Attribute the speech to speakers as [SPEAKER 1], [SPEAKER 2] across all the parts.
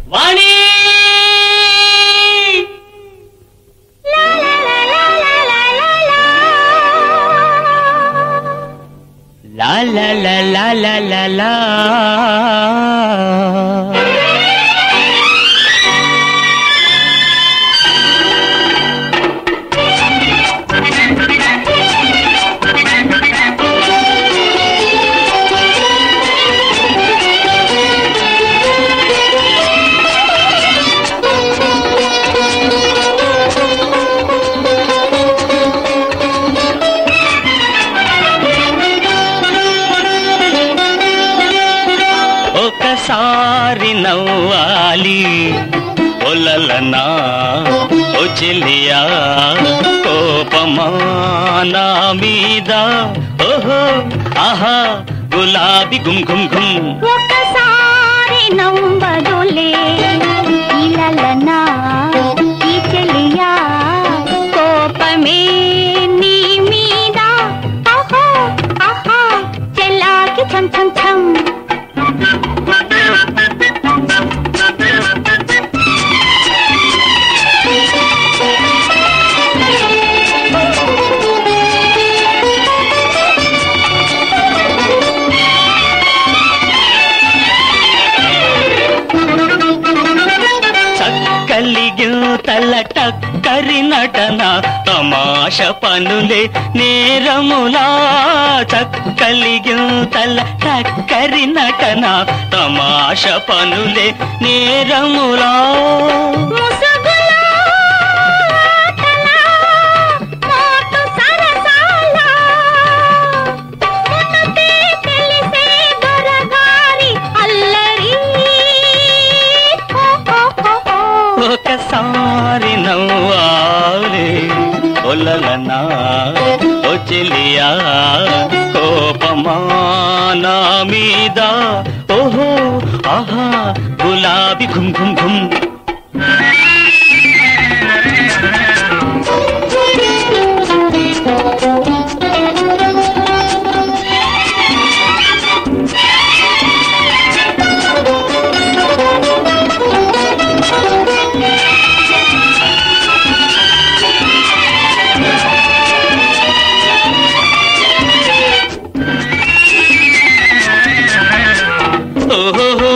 [SPEAKER 1] వాణి లా లా లా లా లా లా లా ఒకసారి నవ్వాలి ఒలలనా ఓ చెల్లియా కోపమా నా మీద ఓహో ఆహా గులాబీ గుమ్ గుమ్ గుమ్
[SPEAKER 2] ఒకసారి నవ్వదులే ఇలలనా ఈ చెలియా కోపమే నీ మీద ఆహా ఆహా చెల్లాకి ఛం ఛం ఛం
[SPEAKER 1] చక్కలిగి తల టక్కరి నటన తమాష పనులే నేరములా చక్కలిగి తల టక్కరి నటన తమాష పనులే నేరములా
[SPEAKER 2] ముసుగులో ఆటలా, మోటు సరసాల, మునుపే తెలిసే దొరగారి అల్లరి. ఓ, ఓ, ఓ, ఓ.
[SPEAKER 1] ఒకసారి నవ్వాలి ఒలలనా ఓ చెలియా కోపమా నా మీద ఓహో ఆహా గులాబీ ఘుమ్ ఘుమ్ ఘుమ్ ఓహో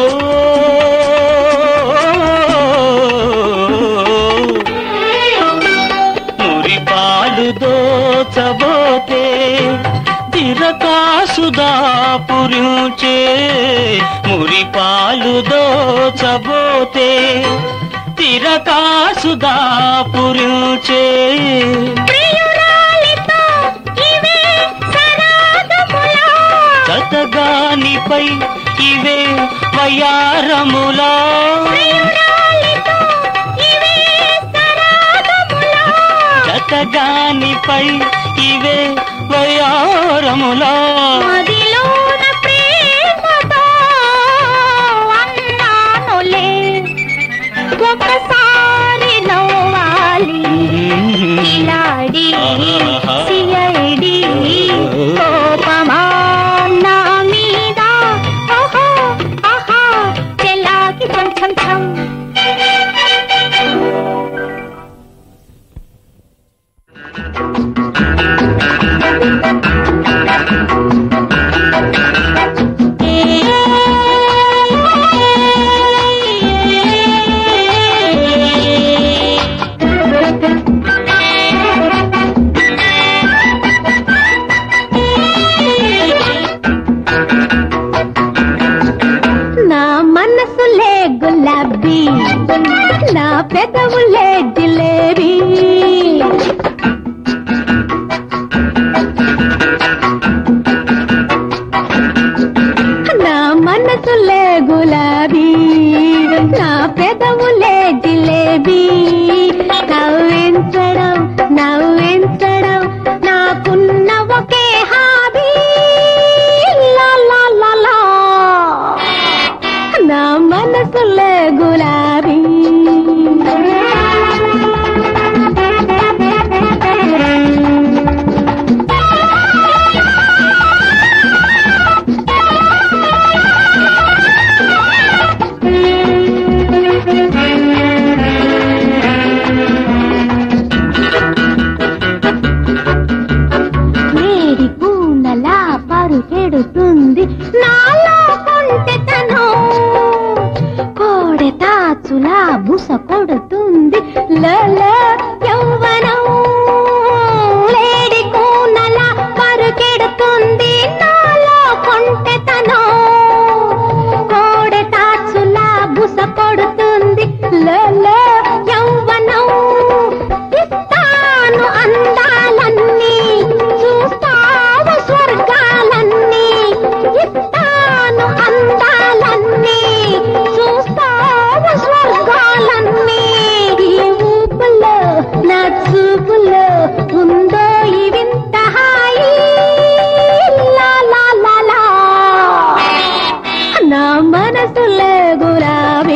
[SPEAKER 1] మురి పాలు దోచబోతే తిరకాసుదా పురుచే మురి పాలు దోచబోతే తిరకాసుదా పురుచే
[SPEAKER 2] ప్రియురాలితో ఇవే సరాగములా.
[SPEAKER 1] జతగానిపై ఇవే వయారములా
[SPEAKER 2] ప్రియురాలితో ఇవే సరాగములా.
[SPEAKER 1] జతగానిపై ఇవే వయారములా
[SPEAKER 2] మదిలోన ప్రేమతో అన్నానులే ఒకసారి నవ్వాలి కిలాడి సిఐడి కోపమా నా మీద ఓహో ఆహా చెల్లాకి ఛం ఛం ఛం నా మనసులే గులాబీ నా పెదవులే జిలేబీ నా మనసులే గులాబీ నా పెదవులే జిలేబీ నవ్వించడం నవ్వించడం నాకున్న ఒకే హాబీ లా లా లా లా నా మనసులే గులాబీ కొడుతుంది లో యౌవనం ఇస్తాను అందాలన్నీ చూస్తావు స్వర్గాలన్నీ ఇస్తాను అందాలన్నీ చూస్తావు స్వర్గాలన్నీ ఈ ఊపులో నా చూపులో ఉందో ఈ వింత హాయి లా లా లా లా నా మనసులో గులాబీ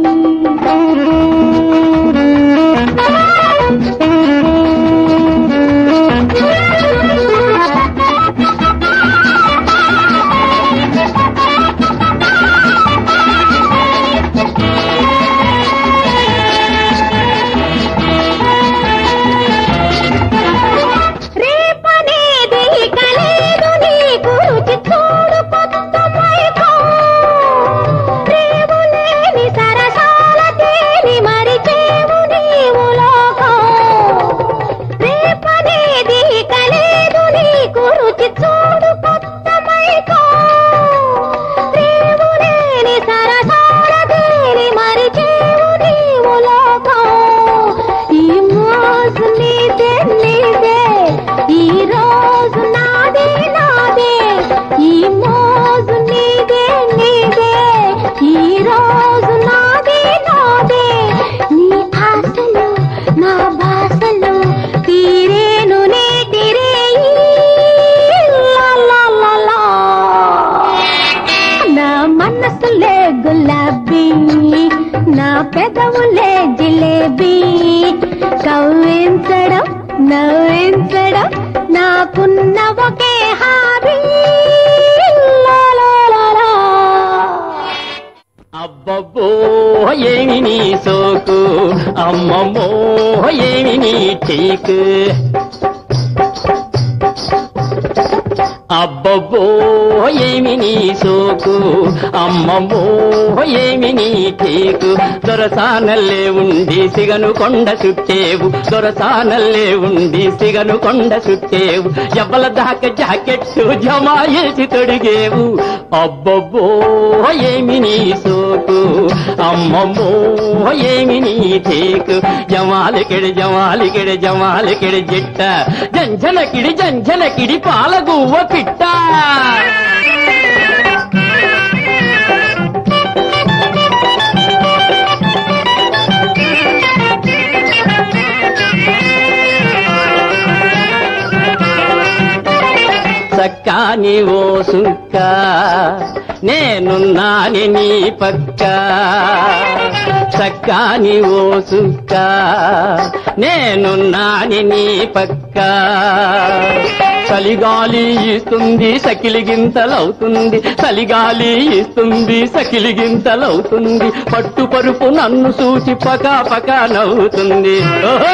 [SPEAKER 2] రేపనేది ఇక లేదు నీకు రుచి చూడు కొత్త మైకం రేవు లేని సరసాల తేలి మరిచేవు నీవు లోకం రేపనేది ఇక లేదు నీకు రుచి చూడు కొత్త మైకం రేవు లేని సరసాల తేలి మరిచేవు నీవు లోకం ఈ మోజు నీదే నీదే ఈ రోజు నాదే నాదే ఈ మోజు నీదే నీదే ఈ రోజు నాదే నాదే నీ ఆశలు నా భాషలు తీరేను నేటిరే నా మనసులే గులాబీ నా పెదవులే జిలేబీ కవ్వించడం నవ్వించడం నాకున్న ఒకే హాబీ లా లా లా లా.
[SPEAKER 1] అబ్బబ్బో ఏమి నీ సోకు అమ్మమ్మో ఏమి నీ టీకు అబ్బబ్బో ఏమి నీ సోకు అమ్మమ్మో ఏమి నీ ఠీకు దొరసానల్లే ఉండి సిగను కొండ చుట్టేవు దొరసానల్లే ఉండి సిగను కొండ చుట్టేవు ఎవ్వల దాకా జాకెట్టు జమాయేసి తొడిగేవు అబ్బబ్బో ఏమి నీ సోకు అమ్మమ్మో ఏమి నీ ఠీకు జమాలికిడి జమాలికిడి జమాలికిడి జిట్ట జంజనకిడి జంజనకిడి పాలగువ్వ పిట్ట చక్కాని ఓ సుక్క నేనున్నాని నీ పక్క చక్కాని ఓ సుక్క నేనున్నాని నీ పక్క చలిగాలి ఇస్తుంది సకిలిగింతలవుతుంది చలిగాలి ఇస్తుంది సకిలిగింతలవుతుంది పట్టు పరుపు నన్ను సూచి పకా పకా నవ్వుతుంది ఓహో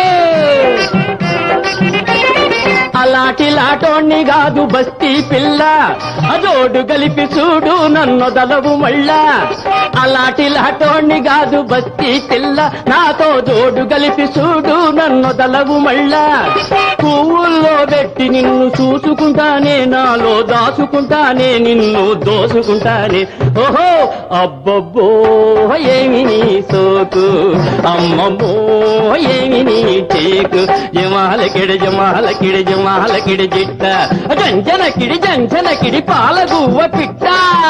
[SPEAKER 1] అలాంటి లాటోణ్ణి కాదు బస్తీ పిల్ల అదోడు కలిపి చూడు నన్ను దలవు మళ్ళా అలాంటి లాటోణ్ణి కాదు బస్తీ పిల్ల నాతో జోడు కలిపి చూడు నన్ను దలవు మళ్ళా పువ్వుల్లో పెట్టి నిన్ను చూసుకుంటానే నాలో దాచుకుంటానే నిన్ను దోసుకుంటానే ఓహో అబ్బబ్బో ఏమి నీ సోకు అమ్మమ్మో ఏమి నీ టేకు జమాలకిడ జమాలకిడ జమాలకిడ జిట్ట జంజనకిడి జంజనకిడి పాలగువ్వ పిట్ట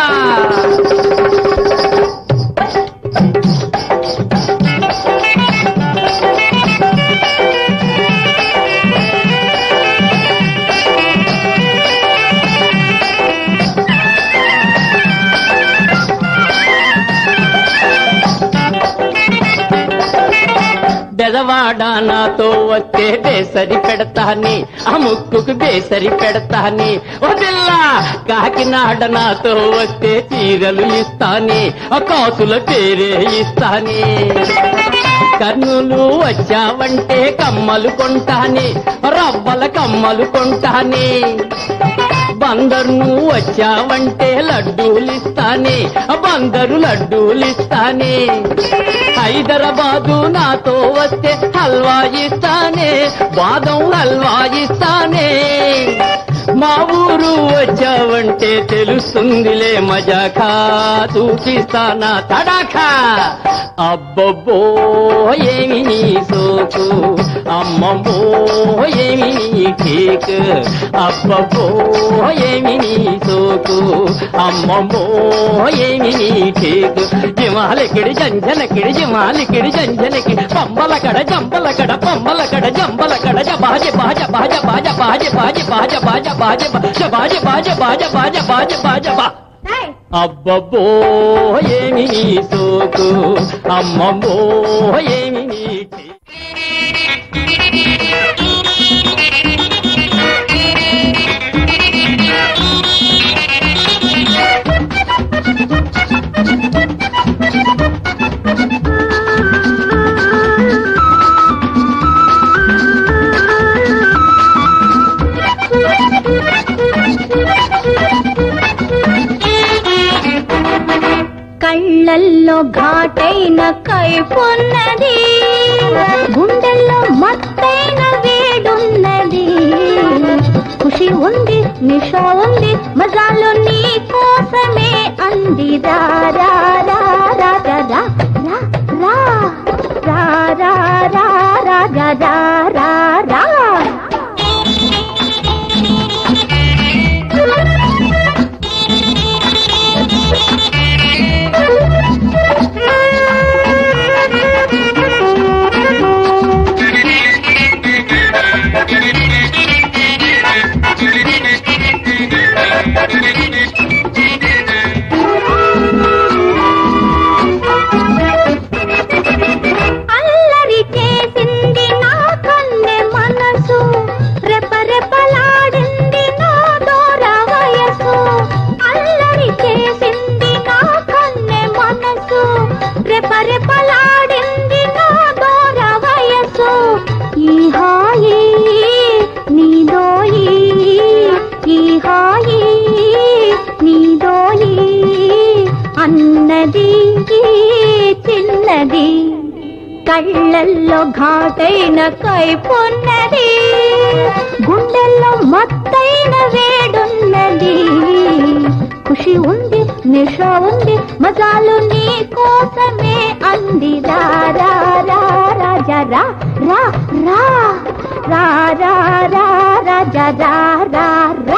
[SPEAKER 1] బెదవాడ నాతో వస్తే బేసరి పెడతాని ఆ ముక్కుకు బేసరి పెడతాని ఓ పిల్ల కాకినాడ నాతో వస్తే చీరలు ఇస్తాని ఆ కాసుల పేరే ఇస్తాని కర్నూలు వచ్చావంటే కమ్మలు కొంటాని రవ్వల కమ్మలు కొంటాని బందరు వచ్చావంటే లడ్డూలిస్తానే బందరు లడ్డూలిస్తానే హైదరాబాదు నాతో వస్తే హల్వా ఇస్తానే బాదం హల్వా ఇస్తానే మా ఊరు వచ్చావంటే తెలుస్తుందిలే మజాకా చూపిస్తానా తడాకా అబ్బబ్బో ఏమి నీ సోకు అమ్మమ్మో ఏమి నీ కేక్ అబ్బబ్బో ఏమి నీ సోకు అమ్మమ్మో ఏమి నీ కేక్ జిమాలకిడి జంజలకిడి జిమాలకిడి జంజలకి పంబల కడ జంబల కడ పంబల కడ జంబల కడ జబాజ బాజ బాజ బాజ బాజ బాజ బాజ బాజ బాజ బాజ బాజ బాజ బాజ బాజ బాజ బా
[SPEAKER 2] ఏయ్,
[SPEAKER 1] అబ్బబ్బో ఏమి నీ సోకు అమ్మమ్మో ఏమి నీ కేక్
[SPEAKER 2] కళ్ళల్లో ఘాటైన కైపున్నది గుండెల్లో మత్తైన వేడున్నది ఖుషి ఉంది నిష ఉంది మజాలు నీ కోసమే అంది రా రా రా రా రా రా రా రా రా రా రా రా రా రా రా అల్లరి చేసింది నా కన్నె మనసు రెపరెపలాడింది నా దూర వయసు అల్లరి చేసింది నా కన్నె మనసు రెపరెపలాడింది నా దూర వయసు ఈ హాయి నీదోయి ఈ హాయి నీదోయి అన్నది చిన్నది కళ్ళల్లో ఘాటైన కైపున్నది గుండెల్లో మత్తైన వేడున్నది ఖుషి ఉంది నిష ఉంది మజాలు నీ కోసమే అంది రా రా రా రాజా రా రా రా రా రా రా రాజా రా రా రా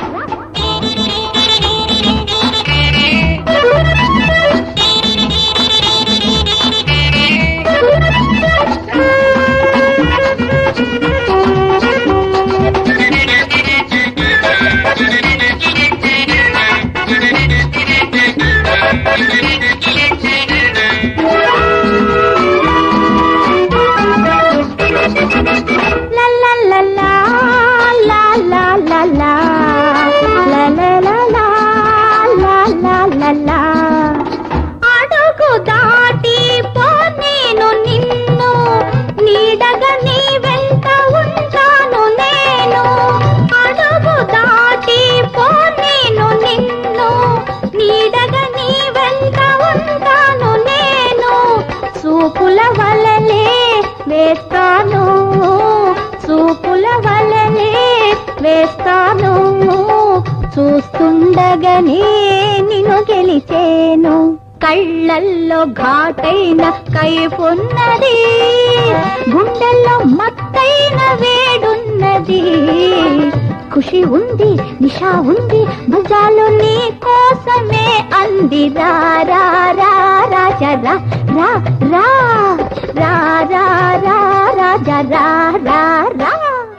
[SPEAKER 2] La la la la la la la la la la la la la la la la అడుగు దాటి పో నేను నిన్ను నీడగా నీ వెంట ఉంటాను నేను అడుగు దాటి పో నేను నిన్ను నీడగా నీ వెంట ఉంటాను నేను చూపుల వలలే వేస్తాను చూపుల వలలే వేస్తాను చూస్తుండగానే నిన్ను గెలిచేను కళ్ళల్లో ఘాటైన కైపున్నది గుండెల్లో మత్తైన వేడున్నది ఖుషి ఉంది నిషా ఉంది భుజాలు నీ కోసమే అంది రా రా రా రాజా రా రా రా రా రా రా రాజా రా రా రా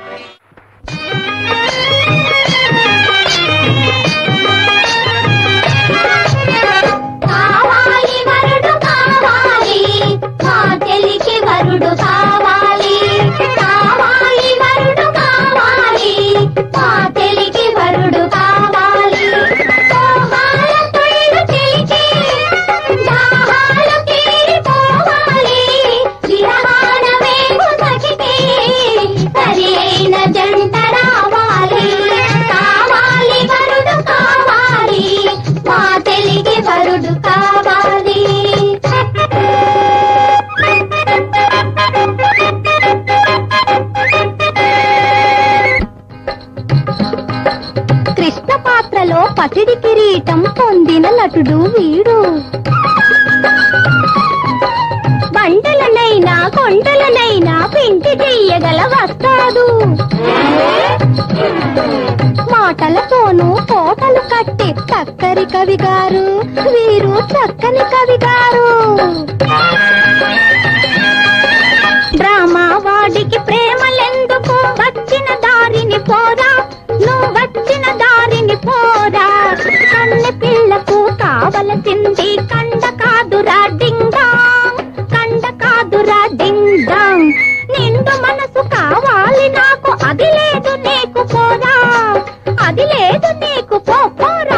[SPEAKER 2] కావాలి వరుడు కావాలి మా చెలికి వరుడు కావాలి కావాలి వరుడు కావాలి మా చెలికి వరుడు కావాలి మోహాల కళ్ళు చెలికి దాహాలు తీరిపోవాలి విరహాన వేగు సఖికి సరి పసిడి కిరీటం పొందిన నటుడు వీడు బండలనైనా కొండలనైనా పిండి చెయ్యగల వస్తాడు మాటలతోనూ కోటలు కట్టి చక్కరి కవి గారు వీరు చక్కని కవి గారు డ్రామా వాడికి ప్రేమలెందుకు వచ్చిన దారిని పోరా నువ్వు వచ్చిన దారిని పోరా కన్నె పిల్లకు కావలసింది కండ కాదురా డింగాంగ్ కండ కాదురా డింగాంగ్ నిండు మనసు కావాలి నాకు అది లేదు నీకు పోరా అది లేదు నీకు పో పోరా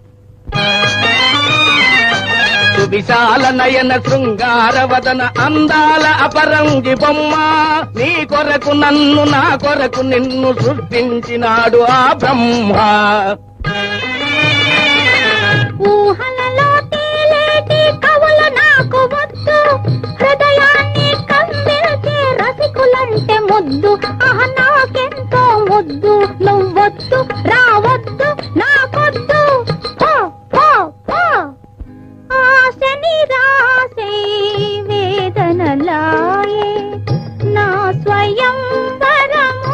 [SPEAKER 1] సువిశాల నయన శృంగార వదన అందాల అపరంగి బొమ్మ నీ కొరకు నన్ను నా కొరకు నిన్ను సృష్టించినాడు ఆ బ్రహ్మ
[SPEAKER 2] ఊహలలో తేలేటి కవులు నాకు వద్దు హృదయాన్ని కమ్మిల్చే రసికులంటే ముద్దు ఆహ నాకెంతో ముద్దు నువ్వొద్దు రావద్దు నాకొద్దు పో పో పో ఆశని రాసే వేదనలాయే నా స్వయం వరము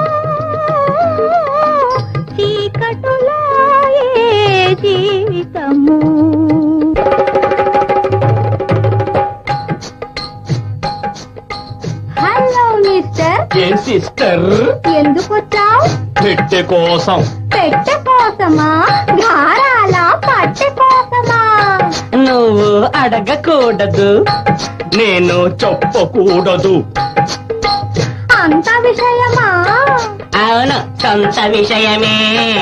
[SPEAKER 2] చీకటులాయే జీవితము హలో మిస్టర్
[SPEAKER 1] ఏం సిస్టర్
[SPEAKER 2] ఎందుకు వచ్చావు
[SPEAKER 1] పెట్టె కోసం
[SPEAKER 2] పెట్టె కోసమా ధారాల పట్టె కోసమా
[SPEAKER 1] నువ్వు అడగకూడదు నేను చెప్పకూడదు
[SPEAKER 2] అంత విషయమా
[SPEAKER 1] అవును సొంత విషయమే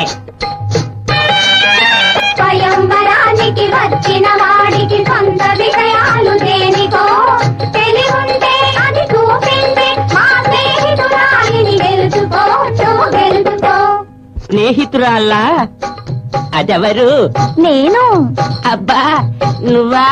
[SPEAKER 2] స్వయంవరానికి వచ్చిన వాడికి సొంత విషయాలు దేనికో తెలివుంటే అది చూపింది మా స్నేహితురాలిని గెలుచుకో నువ్వు గెలుచుకో
[SPEAKER 1] స్నేహితురాల్లా అదెవరు
[SPEAKER 2] నేను
[SPEAKER 1] అబ్బా నువ్వా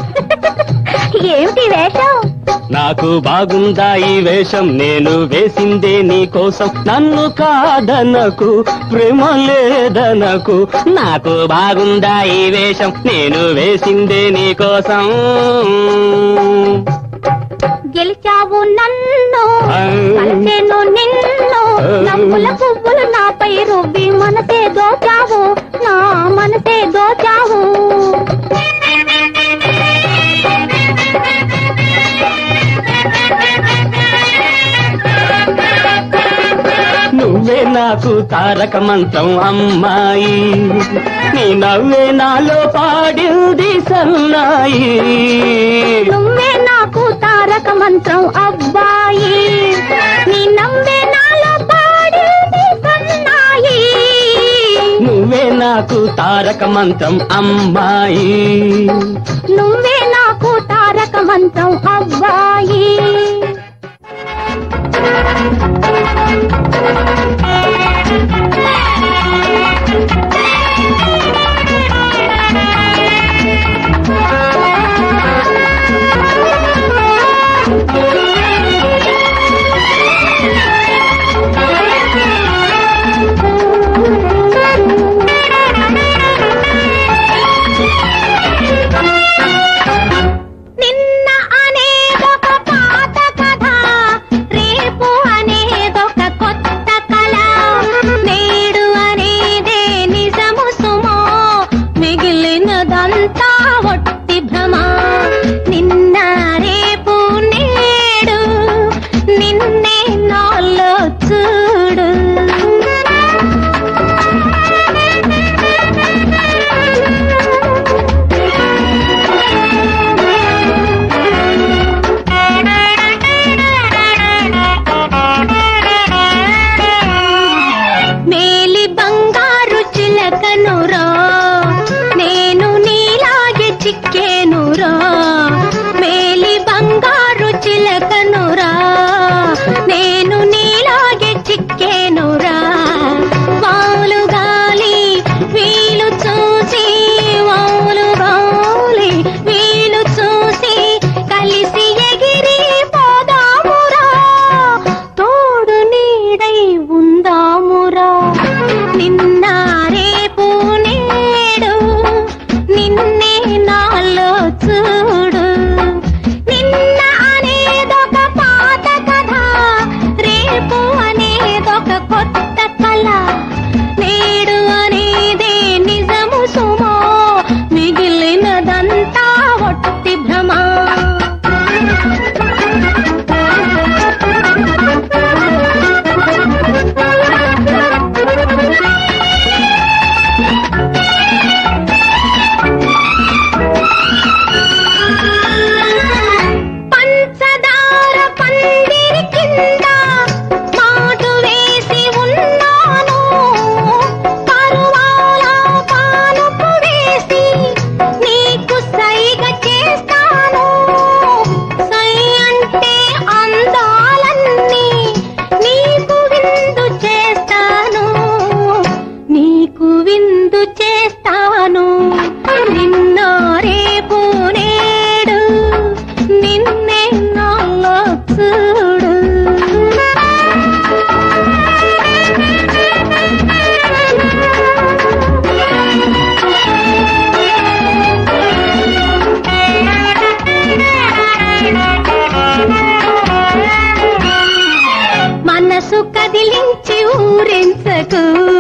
[SPEAKER 2] ఏమిటి వేషం
[SPEAKER 1] నాకు బాగుందా ఈ వేషం నేను వేసిందే నీ కోసం నన్ను కాదనకు ప్రేమ లేదనకు నాకు బాగుందా ఈ వేషం నేను వేసిందే నీ కోసం
[SPEAKER 2] గెలిచావు నన్ను కలిసేను నిన్ను నవ్వుల పువ్వులు నాపై రువ్వి మనసే దోచావు నా మనసే దోచావు
[SPEAKER 1] నువ్వే నాకు తారక మంత్రం అమ్మాయి నీ నవ్వే నాలో పాడింది సన్నాయి
[SPEAKER 2] నువ్వే నాకు తారక మంత్రం అబ్బాయి నీ నవ్వే నాలో పాడేది సన్నాయి
[SPEAKER 1] నువ్వే నాకు తారక మంత్రం అమ్మాయి
[SPEAKER 2] నువ్వే నాకు తారక మంత్రం అబ్బాయి నిన్న అనేదో మనసు కదిలించి ఊరెంచకు